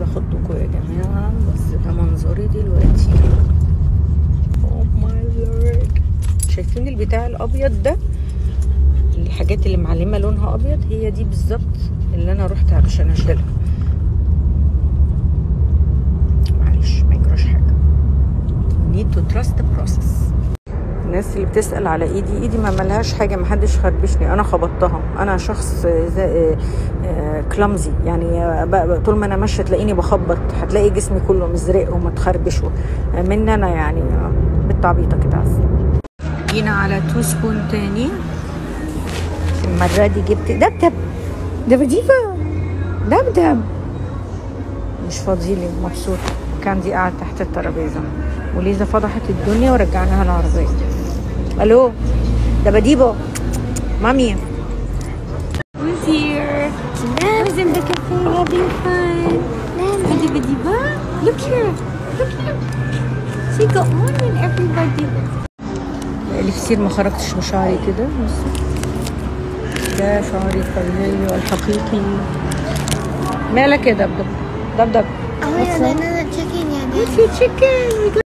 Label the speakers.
Speaker 1: عايزه اخدكم يا جماعه بس ده منظري دلوقتي اوه ماي لورد شايفين البتاع الابيض ده الحاجات اللي معلمه لونها ابيض هي دي بالظبط اللي انا رحت عشان اشيلها معلش ما يجراش حاجه need to trust the process الناس اللي بتسأل على ايدي ايدي ما ملهاش حاجة ما حدش خربشني انا خبطتها انا شخص كلامزي يعني ب- ب- طول ما انا ماشية تلاقيني بخبط هتلاقي جسمي كله مزرق ومتخربش من انا يعني بالتعبيطة كده عسل جينا على تو سبون تاني المرة دي جبت دبدب دبديبة دبدب مش فاضيلي مبسوطة كاندي قاعد تحت الترابيزة وليزا فضحت الدنيا ورجعناها العربية الو دبديبو مامي
Speaker 2: Who's here? Who's in the cafe having fun? Bidi bidi ba? Look here. Look here. She got more than everybody.
Speaker 1: بقالي كتير ما خرجتش بشعري كده بس ده شعري الطبيعي والحقيقي مالك يا دبدب دبدب
Speaker 2: Oh yeah, another chicken. Yeah. What's your chicken? We